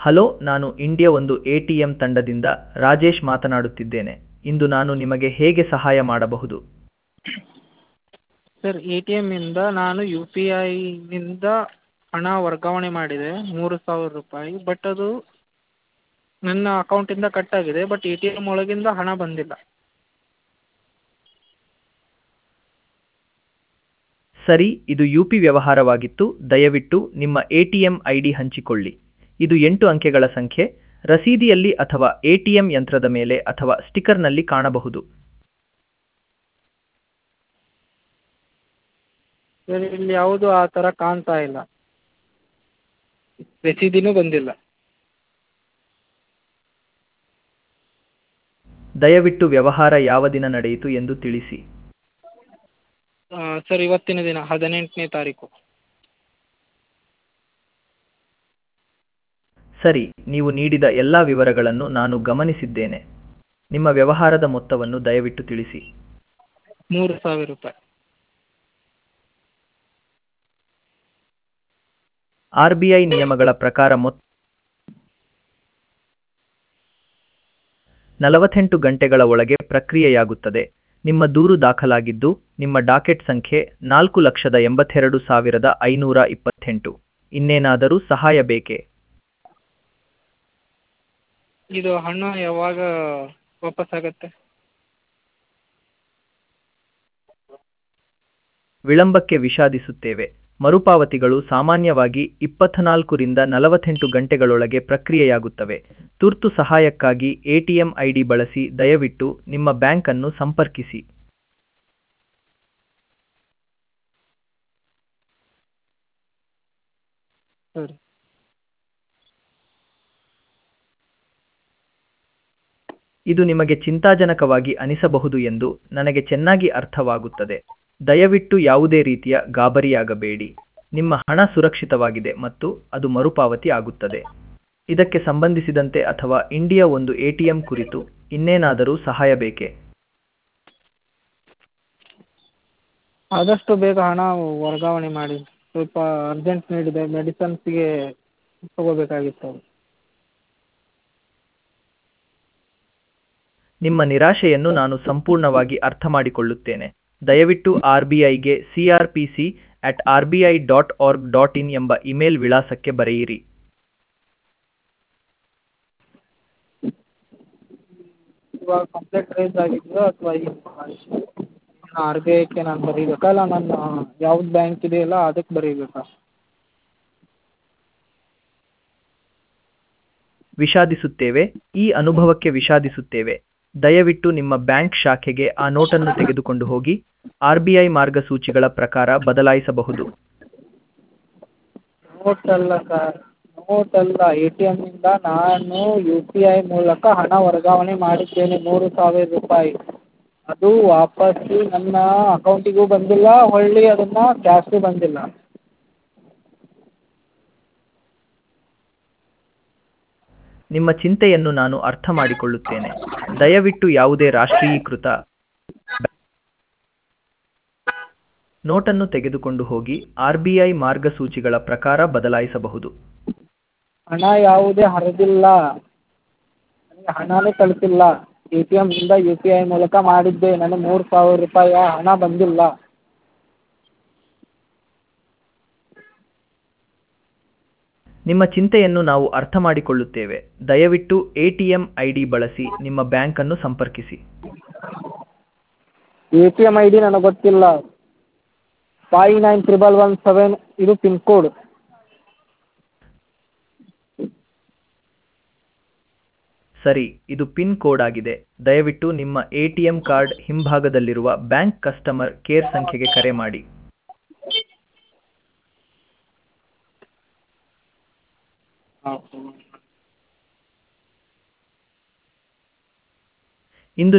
hello ನಾನು India ಒಂದು A T M ತಂಡದಿಂದ ರಾಜೇಶ್ ಮಾತನಾಡುತ್ತಿದ್ದೇನೆ ಇಂದು ನಾನು ನಿಮಗೆ ಹೇಗೆ ಸಹಾಯ ಮಾಡಬಹುದು ಸರ್ ಎ ಟಿ ಎಮ್ಮಿಂದ ನಾನು ಯು ಪಿ ಐನಿಂದ ಹಣ ವರ್ಗಾವಣೆ ಮಾಡಿದೆ ಮೂರು ಸಾವಿರ ರೂಪಾಯಿ ಬಟ್ ಅದು ನನ್ನ ಅಕೌಂಟಿಂದ ಕಟ್ ಆಗಿದೆ ಬಟ್ ಎ ಟಿ ಎಮ್ ಒಳಗಿಂದ ಹಣ ಬಂದಿಲ್ಲ ಸರಿ ಇದು ಯು ಪಿ ವ್ಯವಹಾರವಾಗಿತ್ತು ದಯವಿಟ್ಟು ನಿಮ್ಮ A T M I D ಹಂಚಿಕೊಳ್ಳಿ ಇದು ಎಂಟು ಅಂಕೆಗಳ ಸಂಖ್ಯೆ ರಸೀದಿಯಲ್ಲಿ ಅಥವಾ ಎ ಟಿ ಎಂ ಯಂತ್ರದ ಮೇಲೆ ಅಥವಾ ಸ್ಟಿಕ್ಕರ್ನಲ್ಲಿ ಕಾಣಬಹುದು ಸರ್ ಇಲ್ಲಿ ಯಾವುದೂ ಆ ಥರ ಕಾಣ್ತಾ ಇಲ್ಲ ರಸೀದಿನೂ ಬಂದಿಲ್ಲ ದಯವಿಟ್ಟು ವ್ಯವಹಾರ ಯಾವ ದಿನ ನಡೆಯಿತು ಎಂದು ತಿಳಿಸಿ ಸರ್ ಇವತ್ತಿನ ದಿನ ಹದಿನೆಂಟನೇ ತಾರೀಕು ಸರಿ ನೀವು ನೀಡಿದ ಎಲ್ಲ ವಿವರಗಳನ್ನು ನಾನು ಗಮನಿಸಿದ್ದೇನೆ ನಿಮ್ಮ ವ್ಯವಹಾರದ ಮೊತ್ತವನ್ನು ದಯವಿಟ್ಟು ತಿಳಿಸಿ ಮೂರು ಸಾವಿರ ರೂಪಾಯಿ ಆರ್ ಬಿ ಐ ನಿಯಮಗಳ ಪ್ರಕಾರ ಮೊತ್ತ ನಲವತ್ತೆಂಟು ಗಂಟೆಗಳ ಒಳಗೆ ಪ್ರಕ್ರಿಯೆಯಾಗುತ್ತದೆ ನಿಮ್ಮ ದೂರು ದಾಖಲಾಗಿದ್ದು ನಿಮ್ಮ ಡಾಕೆಟ್ ಸಂಖ್ಯೆ ನಾಲ್ಕು ಲಕ್ಷದ ಎಂಬತ್ತೆರಡು ಸಾವಿರದ ಐನೂರ ಇಪ್ಪತ್ತೆಂಟು ಇನ್ನೇನಾದರೂ ಸಹಾಯ ಬೇಕೇ ಇದು ಹಣ ಯಾವಾಗ ವಾಪಸ್ ಆಗುತ್ತೆ ವಿಳಂಬಕ್ಕೆ ವಿಷಾದಿಸುತ್ತೇವೆ ಮರುಪಾವತಿಗಳು ಸಾಮಾನ್ಯವಾಗಿ ಇಪ್ಪತ್ನಾಲ್ಕರಿಂದ ನಲವತ್ತೆಂಟು ಗಂಟೆಗಳೊಳಗೆ ಪ್ರಕ್ರಿಯೆಯಾಗುತ್ತವೆ ತುರ್ತು ಸಹಾಯಕ್ಕಾಗಿ ಎಟಿಎಂ ಐಡಿ ಬಳಸಿ ದಯವಿಟ್ಟು ನಿಮ್ಮ ಬ್ಯಾಂಕ್ ಅನ್ನು ಸಂಪರ್ಕಿಸಿ ಸರಿ ಇದು ನಿಮಗೆ ಚಿಂತಾಜನಕವಾಗಿ ಅನಿಸಬಹುದು ಎಂದು ನನಗೆ ಚೆನ್ನಾಗಿ ಅರ್ಥವಾಗುತ್ತದೆ ದಯವಿಟ್ಟು ಯಾವುದೇ ರೀತಿಯ ಗಾಬರಿಯಾಗಬೇಡಿ ನಿಮ್ಮ ಹಣ ಸುರಕ್ಷಿತವಾಗಿದೆ ಮತ್ತು ಅದು ಮರುಪಾವತಿ ಆಗುತ್ತದೆ ಇದಕ್ಕೆ ಸಂಬಂಧಿಸಿದಂತೆ ಅಥವಾ ಇಂಡಿಯಾ ಒಂದು ಎಟಿಎಂ ಕುರಿತು ಇನ್ನೇನಾದರೂ ಸಹಾಯ ಬೇಕೇ ಆದಷ್ಟು ಬೇಗ ಹಣ ವರ್ಗಾವಣೆ ಮಾಡಿ ಸ್ವಲ್ಪ ಅರ್ಜೆಂಟ್ ನೀಡಿದೆ ಮೆಡಿಸನ್ಸ್ಗೆ ತಗೋಬೇಕಾಗಿತ್ತು ನಿಮ್ಮ ನಿರಾಶೆಯನ್ನು ನಾನು ಸಂಪೂರ್ಣವಾಗಿ ಅರ್ಥ ಮಾಡಿಕೊಳ್ಳುತ್ತೇನೆ ದಯವಿಟ್ಟು ಆರ್ ಬಿ ಐಗೆ C R P C at R B I dot org dot in ಎಂಬ ಇಮೇಲ್ ವಿಳಾಸಕ್ಕೆ ಬರೆಯಿರಿ ಇವಾಗ ಕಂಪ್ಲೇಂಟ್ ರೈಸ್ ಆಗಿದೆಯೋ ಅಥವಾ ಈಗ ಆರ್ ಬಿ ಐಗೆ ನಾನು ಬರೀಬೇಕಾ ಇಲ್ಲ ನನ್ನ ಯಾವ್ದು ಬ್ಯಾಂಕ್ ಇದೆಯಲ್ಲ ಅದಕ್ಕೆ ಬರೀಬೇಕಾ ವಿಷಾದಿಸುತ್ತೇವೆ ಈ ಅನುಭವಕ್ಕೆ ವಿಷಾದಿಸುತ್ತೇವೆ ದಯವಿಟ್ಟು ನಿಮ್ಮ ಬ್ಯಾಂಕ್ ಶಾಖೆಗೆ ಆ ನೋಟನ್ನು ತೆಗೆದುಕೊಂಡು ಹೋಗಿ ಆರ್ ಬಿ ಐ ಮಾರ್ಗಸೂಚಿಗಳ ಪ್ರಕಾರ ಬದಲಾಯಿಸಬಹುದು ನೋಟ್ ಅಲ್ಲ ಸರ್ ನೋಟ್ ಅಲ್ಲ ಎ ಟಿ ಎಮ್ಮಿಂದ ನಾನು ಯು ಪಿ ಐ ಮೂಲಕ ಹಣ ವರ್ಗಾವಣೆ ಮಾಡಿದ್ದೇನೆ ಮೂರು ಸಾವಿರ ರೂಪಾಯಿ ಅದು ವಾಪಸ್ಸು ನನ್ನ ಅಕೌಂಟಿಗೂ ಬಂದಿಲ್ಲ ಹೊಳ್ಳಿ ಅದನ್ನು ಕ್ಯಾಶು ಬಂದಿಲ್ಲ ನಿಮ್ಮ ಚಿಂತೆಯನ್ನು ನಾನು ಅರ್ಥ ಮಾಡಿಕೊಳ್ಳುತ್ತೇನೆ ದಯವಿಟ್ಟು ಯಾವುದೇ ರಾಷ್ಟ್ರೀಕೃತ ನೋಟನ್ನು ತೆಗೆದುಕೊಂಡು ಹೋಗಿ ಆರ್ ಬಿ ಐ ಮಾರ್ಗಸೂಚಿಗಳ ಪ್ರಕಾರ ಬದಲಾಯಿಸಬಹುದು ಹಣ ಯಾವುದೇ ಹರಿದಿಲ್ಲ ನನಗೆ ಹಣನೇ ತಲುಪಿಲ್ಲ ಎ ಟಿ ಎಮ್ಮಿಂದ ಯು ಪಿ ಐ ಮೂಲಕ ಮಾಡಿದ್ದೆ ನನಗೆ ಮೂರು ಸಾವಿರ ರೂಪಾಯಿಯ ಹಣ ಬಂದಿಲ್ಲ ನಿಮ್ಮ ಚಿಂತೆಯನ್ನು ನಾವು ಅರ್ಥ ಮಾಡಿಕೊಳ್ಳುತ್ತೇವೆ ದಯವಿಟ್ಟು ಎಟಿಎಂ ಐಡಿ ಬಳಸಿ ನಿಮ್ಮ ಬ್ಯಾಂಕ್ ಅನ್ನು ಸಂಪರ್ಕಿಸಿ A T M I D ನನಗೆ ಗೊತ್ತಿಲ್ಲ five nine triple one seven ಇದು ಪಿನ್ ಕೋಡ್ ಸರಿ ಇದು ಪಿನ್ ಕೋಡ್ ಆಗಿದೆ ದಯವಿಟ್ಟು ನಿಮ್ಮ ಎಟಿಎಂ ಕಾರ್ಡ್ ಹಿಂಭಾಗದಲ್ಲಿರುವ ಬ್ಯಾಂಕ್ ಕಸ್ಟಮರ್ ಕೇರ್ ಸಂಖ್ಯೆಗೆ ಕರೆ ಮಾಡಿ ಹಾಂ